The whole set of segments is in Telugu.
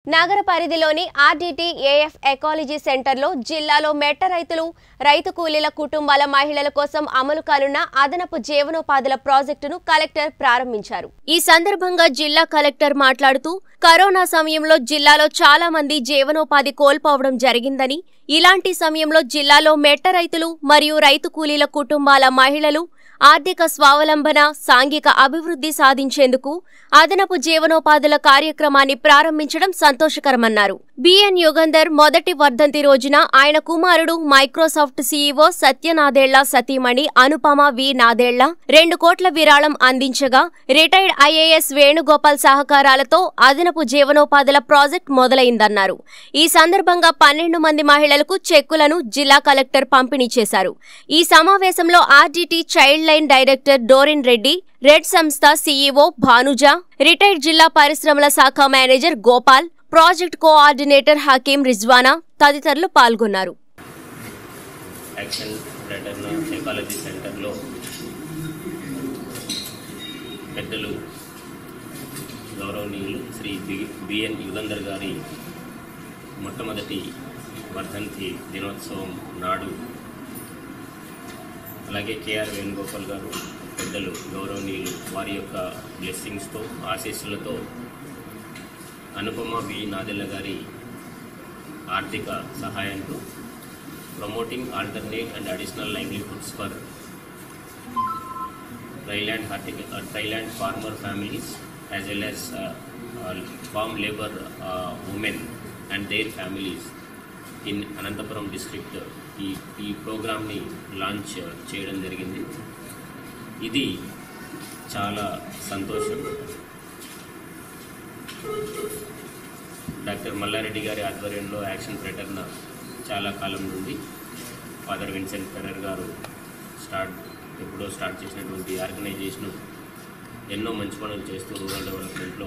నగర పరిధిలోని ఆర్డీటీ ఏఎఫ్ ఎకాలజీ సెంటర్లో జిల్లాలో మెట్ట రైతులు రైతు కూలీల కుటుంబాల మహిళల కోసం అమలు కానున్న అదనపు జీవనోపాధుల ప్రాజెక్టును కలెక్టర్ ప్రారంభించారు ఈ సందర్భంగా జిల్లా కలెక్టర్ మాట్లాడుతూ కరోనా సమయంలో జిల్లాలో చాలా మంది జీవనోపాధి కోల్పోవడం జరిగిందని ఇలాంటి సమయంలో జిల్లాలో మెట్ట రైతులు మరియు రైతు కూలీల కుటుంబాల మహిళలు ఆర్థిక స్వావలంబన సాంఘిక అభివృద్ధి సాధించేందుకు అదనపు జీవనోపాధుల కార్యక్రమాన్ని ప్రారంభించడం సంతోషకరమన్నారు బిఎన్ యుగంధర్ మొదటి వర్ధంతి రోజున ఆయన కుమారుడు మైక్రోసాఫ్ట్ సీఈఓ సత్యనాదేళ్ల సతీమణి అనుపమ వి నాదేళ్ల రెండు కోట్ల విరాళం అందించగా రిటైర్డ్ ఐఏఎస్ వేణుగోపాల్ సహకారాలతో అదనపు జీవనోపాధుల ప్రాజెక్ట్ మొదలైందన్నారు ఈ సందర్భంగా పన్నెండు మంది మహిళలకు చెక్కులను జిల్లా కలెక్టర్ పంపిణీ చేశారు ఈ సమావేశంలో RDT child line director Doreen Reddy red సంస్థ సీఈఓ భానుజ రిటైర్డ్ జిల్లా పరిశ్రమల శాఖ manager Gopal project coordinator Hakeem Rizwana తదితరులు పాల్గొన్నారు యాక్షన్ బ్రెటర్న సైకాలజీ సెంటర్లో పెద్దలు గౌరవనీయులు శ్రీ బి బిఎన్ యుగంధర్ గారి మొట్టమొదటి వర్ధంతి దినోత్సవం నాడు అలాగే కేఆర్ వేణుగోపాల్ గారు పెద్దలు గౌరవనీయులు వారి యొక్క బ్లెస్సింగ్స్తో ఆశీస్సులతో అనుపమ వి నాదెల్ల గారి ఆర్థిక సహాయంతో promoting alternate and additional livelihoods for dryland హార్టిక dryland farmer families as well as farm labour women and their families in Anantapuram district ఈ ఈ ప్రోగ్రామ్ని లాంచ్ చేయడం జరిగింది ఇది చాలా సంతోషం డాక్టర్ మల్లారెడ్డి గారి ఆధ్వర్యంలో యాక్షన్ ప్రెటర్న చాలా కాలం నుండి ఫాదర్ విన్సెంట్ ఫెరర్ గారు స్టార్ట్ ఎప్పుడో స్టార్ట్ చేసినటువంటి ఆర్గనైజేషన్ ఎన్నో మంచి పనులు చేస్తూ రూరల్ డెవలప్మెంట్లో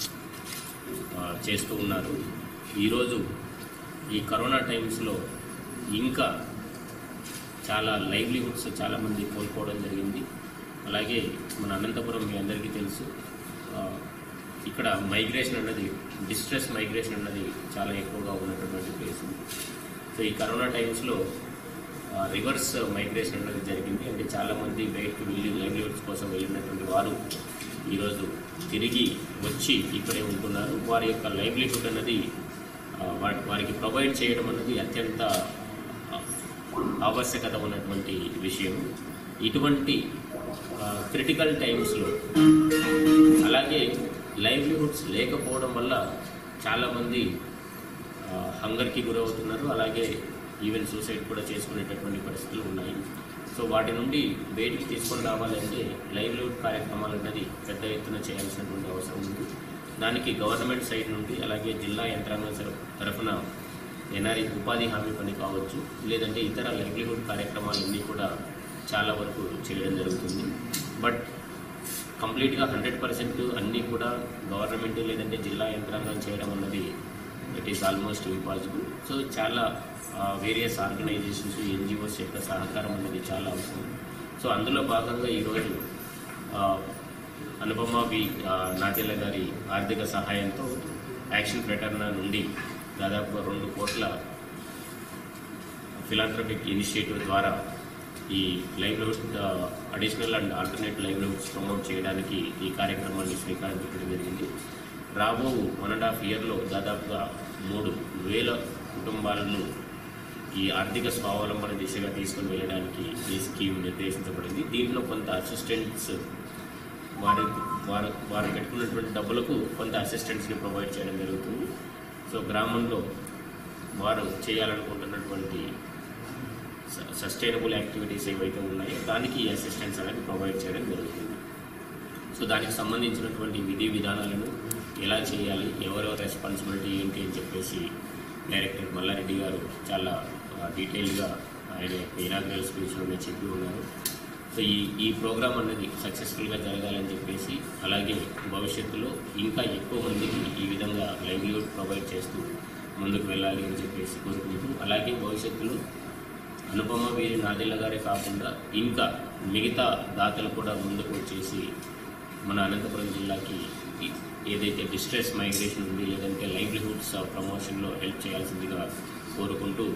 ఆ, చేస్తూ ఉన్నారు ఈరోజు ఈ కరోనా టైమ్స్లో ఇంకా చాలా లైవ్లీహుడ్స్ చాలామంది కోల్పోవడం జరిగింది అలాగే మన అనంతపురం మీ అందరికీ తెలుసు ఆ, ఇక్కడ మైగ్రేషన్ అన్నది డిస్ట్రెస్ మైగ్రేషన్ అన్నది చాలా ఎక్కువగా ఉన్నటువంటి ప్లేస్ సో ఈ కరోనా టైమ్స్లో రివర్స్ మైగ్రేషన్ అన్నది జరిగింది అంటే చాలామంది బయటకు వెళ్ళి లైవ్లీహుడ్స్ కోసం వెళ్ళినటువంటి వారు ఈరోజు తిరిగి వచ్చి ఇక్కడే ఉంటున్నారు వారి యొక్క లైవ్లీహుడ్ అన్నది ఆ, వా- వారికి ప్రొవైడ్ చేయడం అన్నది అత్యంత ఆ, ఆవశ్యకత ఉన్నటువంటి విషయం ఇటువంటి క్రిటికల్ టైమ్స్లో అలాగే లైవ్లీహుడ్స్ లేకపోవడం వల్ల చాలామంది హంగర్కి గురవుతున్నారు అలాగే ఈవెన్ సూసైడ్ కూడా చేసుకునేటటువంటి పరిస్థితులు ఉన్నాయి సో వాటి నుండి బయటికి తీసుకొని రావాలంటే లైవ్లీహుడ్ కార్యక్రమాలు అన్నది పెద్ద ఎత్తున చేయాల్సినటువంటి అవసరం ఉంది దానికి గవర్నమెంట్ సైడ్ నుండి అలాగే జిల్లా యంత్రాంగం తరఫు- తరఫున ఎన్ఆర్ఐ ఉపాధి హామీ పని కావచ్చు లేదంటే ఇతర లైవ్లీహుడ్ కార్యక్రమాలన్నీ కూడా చాలా వరకు చేయడం జరుగుతుంది బట్ కంప్లీట్గా హండ్రెడ్ పర్సెంట్ అన్నీ కూడా గవర్నమెంట్ లేదంటే జిల్లా యంత్రాంగం చేయడం అన్నది it is almost impossible so చాలా వేరియస్ ఆర్గనైజేషన్స్ ఎన్జిఓస్ యొక్క సహకారం అనేది చాలా అవసరం సో అందులో భాగంగా ఈరోజు ఆ, అనుపమ వి ఆ, నాటెల్ల గారి ఆర్థిక సహాయంతో యాక్షన్ ప్రెటర్నా నుండి దాదాపు రెండు కోట్ల ఫిలాంథ్రపిక్ ఇనిషియేటివ్ ద్వారా ఈ livelihood additional and alternate livelihoods promote చేయడానికి ఈ కార్యక్రమాన్ని శ్రీకారం చుట్టడం జరిగింది రాబో వన్ అండ్ హాఫ్ ఇయర్లో దాదాపుగా మూడు వేల కుటుంబాలను ఈ ఆర్థిక స్వావలంబన దిశగా తీసుకుని వెళ్ళడానికి ఈ స్కీమ్ నిర్దేశించబడింది దీంట్లో కొంత అసిస్టెంట్స్ వారి వారు వారు పెట్టుకున్నటువంటి డబ్బులకు కొంత అసిస్టెంట్స్ని ప్రొవైడ్ చేయడం జరుగుతుంది సో గ్రామంలో వారు చేయాలనుకుంటున్నటువంటి సస్టైనబుల్ యాక్టివిటీస్ ఏవైతే ఉన్నాయో దానికి ఈ అసిస్టెంట్స్ అనేది ప్రొవైడ్ చేయడం జరుగుతుంది సో దానికి సంబంధించినటువంటి విధి విధానాలను ఎలా చేయాలి ఎవరెవరి రెస్పాన్సిబిలిటీ ఏంటి అని చెప్పేసి డైరెక్టర్ మల్లారెడ్డి గారు చాలా డీటెయిల్గా ఆయన యొక్క ఇనాగ్రల్ స్పీచ్లోనే చెప్పి ఉన్నారు సో ఈ ఈ ప్రోగ్రామ్ అనేది సక్సెస్ఫుల్గా జరగాలని చెప్పేసి అలాగే భవిష్యత్తులో ఇంకా ఎక్కువ మందికి ఈ విధంగా లైవ్లీహుడ్ ప్రొవైడ్ చేస్తూ ముందుకు వెళ్ళాలి అని చెప్పేసి కోరుకుంటూ అలాగే భవిష్యత్తులో అనుపమ వీరి నాదెల్ల గారే కాకుండా ఇంకా మిగతా దాతలు కూడా ముందుకు వచ్చేసి మన అనంతపురం జిల్లాకి ఈ- ఏదైతే డిస్ట్రెస్ మైగ్రేషన్ ఉంది లేదంటే లైవ్లీహుడ్స్ ప్రమోషన్లో హెల్ప్ చేయాల్సిందిగా కోరుకుంటూ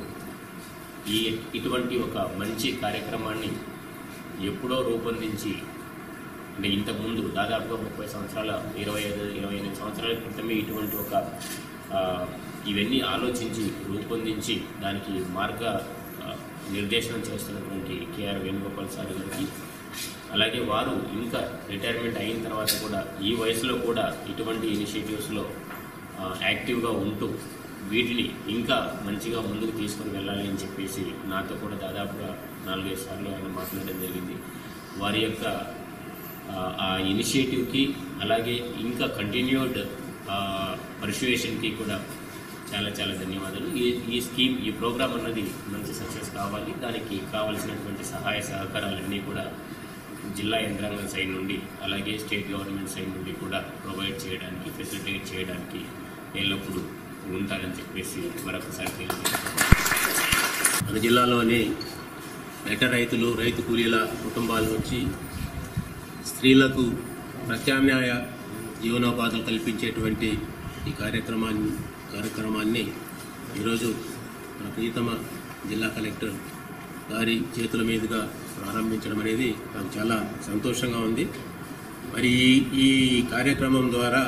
ఈ ఇటువంటి ఒక మంచి కార్యక్రమాన్ని ఎప్పుడో రూపొందించి అంటే ఇంతకుముందు దాదాపుగా ముప్పై సంవత్సరాల ఇరవై ఐదు ఇరవై ఎనిమిది సంవత్సరాల క్రితమే ఇటువంటి ఒక ఆ, ఇవన్నీ ఆలోచించి రూపొందించి దానికి మార్గ ఆ, నిర్దేశనం చేస్తున్నటువంటి కేఆర్ వేణుగోపాల్ సార్ గారికి అలాగే వారు ఇంకా రిటైర్మెంట్ అయిన తర్వాత కూడా ఈ వయసులో కూడా ఇటువంటి ఇనిషియేటివ్స్లో ఆ, యాక్టివ్గా ఉంటూ వీటిని ఇంకా మంచిగా ముందుకు తీసుకొని వెళ్ళాలి అని చెప్పేసి నాతో కూడా దాదాపుగా నాలుగైదు సార్లు ఆయన మాట్లాడడం జరిగింది వారి యొక్క ఆ, ఆ ఇనిషియేటివ్కి అలాగే ఇంకా కంటిన్యూడ్ పర్సువేషన్కి కూడా చాలా చాలా ధన్యవాదాలు ఈ ఈ స్కీమ్ ఈ ప్రోగ్రామ్ అన్నది మంచి సక్సెస్ కావాలి దానికి కావాల్సినటువంటి సహాయ సహకారాలన్నీ కూడా జిల్లా యంత్రాంగం సైడ్ నుండి అలాగే స్టేట్ గవర్నమెంట్ సైడ్ నుండి కూడా ప్రొవైడ్ చేయడానికి ఫెసిలిటేట్ చేయడానికి ఎల్లప్పుడూ ఉంటారని చెప్పేసి మరొకసారి తెలియజేస్తాను మన జిల్లాలోని మెట రైతులు రైతు కూలీల కుటుంబాల నుంచి స్త్రీలకు ప్రత్యామ్నాయ జీవనోపాధులు కల్పించేటువంటి ఈ కార్యక్రమాన్ని కార్యక్రమాన్ని ఈరోజు మన ప్రియతమ జిల్లా కలెక్టర్ గారి చేతుల మీదుగా ప్రారంభించడం అనేది నాకు చాలా సంతోషంగా ఉంది మరి ఈ- ఈ కార్యక్రమం ద్వారా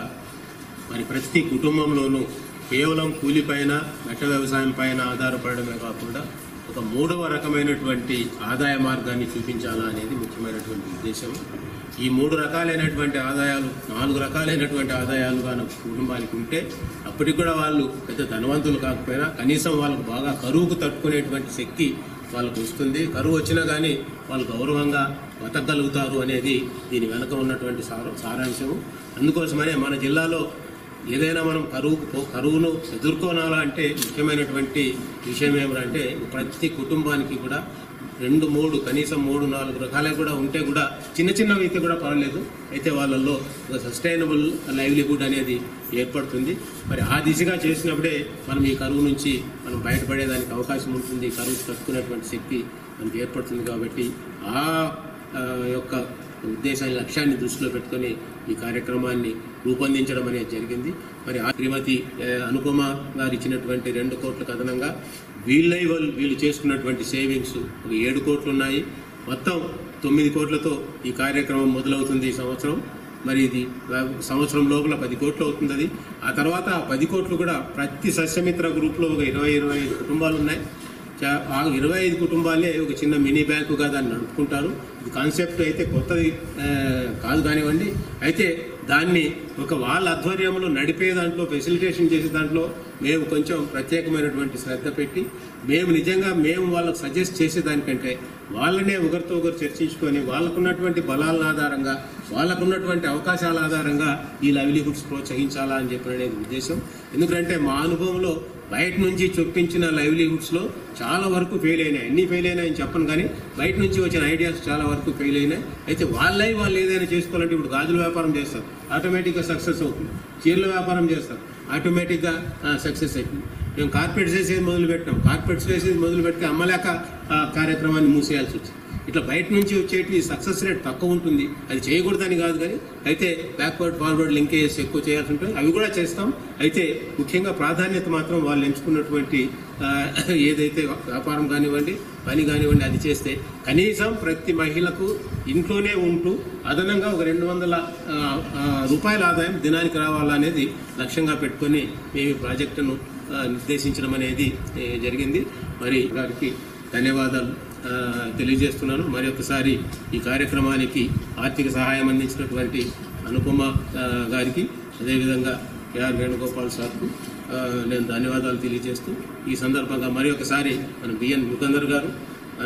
మరి ప్రతి కుటుంబంలోనూ కేవలం కూలిపైన మెట్ట వ్యవసాయం పైన ఆధారపడమే కాకుండా ఒక మూడవ రకమైనటువంటి ఆదాయ మార్గాన్ని చూపించాలా అనేది ముఖ్యమైనటువంటి ఉద్దేశం ఈ మూడు రకాలైనటువంటి ఆదాయాలు నాలుగు రకాలైనటువంటి ఆదాయాలు కానీ కుటుంబానికి ఉంటే అప్పటికి కూడా వాళ్ళు పెద్ద ధనవంతులు కాకపోయినా కనీసం వాళ్ళకు బాగా కరువుకు తట్టుకునేటువంటి శక్తి వాళ్ళకు వస్తుంది కరువు వచ్చినా కానీ వాళ్ళు గౌరవంగా బతకగలుగుతారు అనేది దీని వెనుక ఉన్నటువంటి సార సారాంశము అందుకోసమనే మన జిల్లాలో ఏదైనా మనం కరువు కరువును ఎదుర్కోనాలా అంటే ముఖ్యమైనటువంటి విషయం ఏమిటంటే ప్రతి కుటుంబానికి కూడా రెండు మూడు కనీసం మూడు నాలుగు రకాలే కూడా ఉంటే కూడా చిన్న చిన్నవి అయితే కూడా పర్వాలేదు అయితే వాళ్ళల్లో ఒక సస్టైనబుల్ లైవ్లీహుడ్ అనేది ఏర్పడుతుంది మరి ఆ దిశగా చేసినప్పుడే మనం ఈ కరువు నుంచి మనం బయటపడేదానికి అవకాశం ఉంటుంది కరువు తట్టుకునేటువంటి శక్తి మనకి ఏర్పడుతుంది కాబట్టి ఆ ఆ, యొక్క ఉద్దేశాన్ని లక్ష్యాన్ని దృష్టిలో పెట్టుకొని ఈ కార్యక్రమాన్ని రూపొందించడం అనేది జరిగింది మరి ఆ శ్రీమతి ఏ, అనుపమ గారు ఇచ్చినటువంటి రెండు కోట్ల కథనంగా వీళ్ళై వాళ్ళు వీళ్ళు చేసుకున్నటువంటి సేవింగ్స్ ఒక ఏడు కోట్లు ఉన్నాయి మొత్తం తొమ్మిది కోట్లతో ఈ కార్యక్రమం మొదలవుతుంది ఈ సంవత్సరం మరి ఇది సంవత్సరం లోపల పది కోట్లు అవుతుంది అది ఆ తర్వాత ఆ పది కోట్లు కూడా ప్రతి సస్యమిత్ర గ్రూప్లో ఒక ఇరవై ఇరవై ఐదు కుటుంబాలు ఉన్నాయి చా- ఆ ఇరవై ఐదు కుటుంబాలే ఒక చిన్న మినీ బ్యాంకుగా దాన్ని నడుపుకుంటారు ఇది కాన్సెప్ట్ అయితే కొత్తది ఆ, కాదు కానివ్వండి అయితే దాన్ని ఒక వాళ్ళ ఆధ్వర్యంలో నడిపే దాంట్లో ఫెసిలిటేషన్ చేసే దాంట్లో మేము కొంచెం ప్రత్యేకమైనటువంటి శ్రద్ధ పెట్టి మేము నిజంగా మేము వాళ్ళకు సజెస్ట్ చేసేదానికంటే వాళ్ళనే ఒకరితో ఒకరు చర్చించుకొని వాళ్ళకున్నటువంటి బలాల ఆధారంగా వాళ్ళకున్నటువంటి అవకాశాల ఆధారంగా ఈ లైవ్లీహుడ్స్ ప్రోత్సహించాలా అని చెప్పిన అనేది ఉద్దేశం ఎందుకంటే మా అనుభవంలో బయట నుంచి చొప్పించిన లైవ్లీహుడ్స్ లో చాలా వరకు ఫెయిల్ అయినాయి అన్ని ఫెయిల్ అయినాయని చెప్పను కానీ బయట నుంచి వచ్చిన ఐడియాస్ చాలా వరకు ఫెయిల్ అయినాయి అయితే వాళ్ళై వాళ్ళు ఏదైనా చేసుకోవాలంటే ఇప్పుడు గాజుల వ్యాపారం చేస్తారు ఆటోమేటిక్గా సక్సెస్ అవుతుంది చీరల వ్యాపారం చేస్తారు ఆటోమేటిక్గా సక్సెస్ అవుతుంది మేము కార్పెట్స్ వేసేది మొదలు పెట్టాం కార్పెట్స్ వేసేది మొదలు పెట్టి అమ్మలేక ఆ, కార్యక్రమాన్ని మూసేయాల్సి వచ్చింది ఇట్లా బయట నుంచి వచ్చేటి సక్సెస్ రేట్ తక్కువ ఉంటుంది అది చేయకూడదని కాదు కానీ అయితే బ్యాక్వర్డ్ ఫార్వర్డ్ లింకేజెస్ ఎక్కువ చేయాల్సి ఉంటుంది అవి కూడా చేస్తాం అయితే ముఖ్యంగా ప్రాధాన్యత మాత్రం వాళ్ళు ఎంచుకున్నటువంటి ఆ, ఏదైతే వ్యాపారం కానివ్వండి పని కానివ్వండి అది చేస్తే కనీసం ప్రతి మహిళకు ఇంట్లోనే ఉంటూ అదనంగా ఒక రెండు వందల ఆ, ఆ, రూపాయల ఆదాయం దినానికి రావాలా అనేది లక్ష్యంగా పెట్టుకొని మేము ఈ ప్రాజెక్టును ఆ, నిర్దేశించడం అనేది ఏ, జరిగింది మరి గారికి ధన్యవాదాలు ఆ, తెలియజేస్తున్నాను మరి ఒకసారి ఈ కార్యక్రమానికి ఆర్థిక సహాయం అందించినటువంటి అనుపమ ఆ, గారికి అదేవిధంగా కేఆర్ వేణుగోపాల్ సార్కు ఆ, నేను ధన్యవాదాలు తెలియజేస్తూ ఈ సందర్భంగా మరి ఒకసారి మన బిఎన్ ముకందర్ గారు మన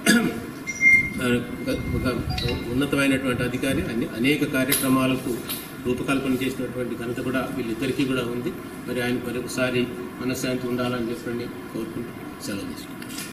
ఆ, ఒక ఉన్నతమైనటువంటి అధికారి అన్ని అనేక కార్యక్రమాలకు రూపకల్పన చేసినటువంటి ఘనత కూడా వీళ్ళిద్దరికీ కూడా ఉంది మరి ఆయన మరొకసారి మనశ్శాంతి ఉండాలని చెప్పండి కోరుకుంటూ సెలవు తీసుకుంటాం